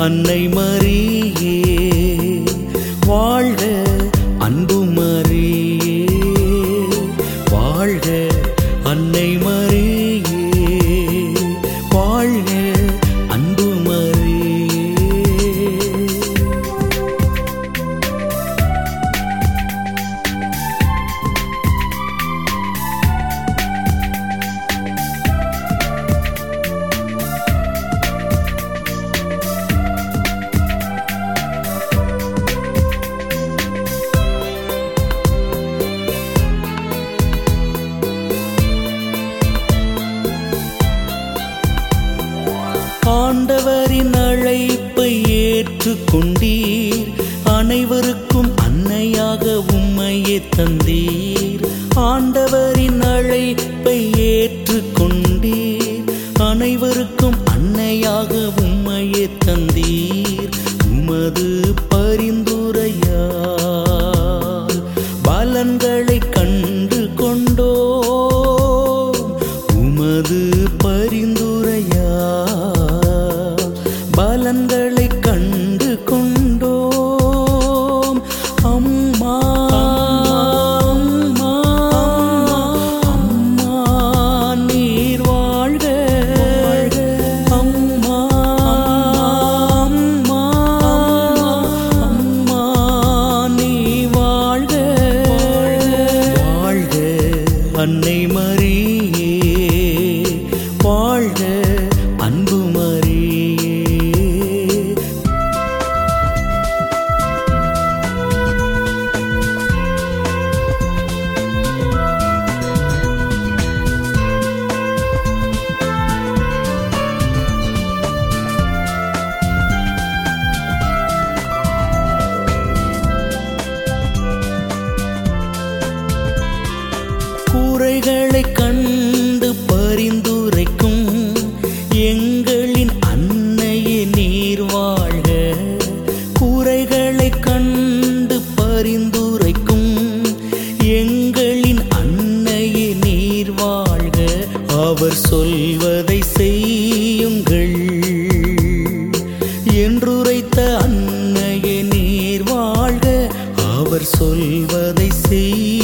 அன்னை மரியே வாழ்க அன்பு மரியே வாழ்க அன்னை மரியே வாழ்க அன்பு மரியே ஆண்டவரின் அழைப்பை ஏற்றுக்கொண்டீர் அனைவருக்கும் அன்னையாக உம்மையே தந்தீர் ஆண்டவரின் அழைப்பை ஏற்றுக்கொண்டீர் அனைவருக்கும் அன்னையாக உம்மையே தந்தீர் உமது பரிந்துரையால் பலன்களை கண்டு கொண்டோ உமது பரிந்துரையால் பலன்களை கண்டு கொண்டோம் அம்மா அம்மா, அம்மா, நீர் வாழ்க அம்மா அம்மா அம்மா நீ வாழ்க வாழ்க அன்னை மரியே வாழ்க அன்பு மரியே கூரைகளை கண்டு பரிந்துரைக்கும் எங்களின் அன்னையே நீர் வாழ்க கூரைகளை கண்டு பரிந்துரைக்கும் எங்களின் அன்னையே நீர் வாழ்க அவர் சொல்வதை செய்யுங்கள் என்றுரைத்த அன்னையே நீர் வாழ்க அவர் சொல்வதை செய்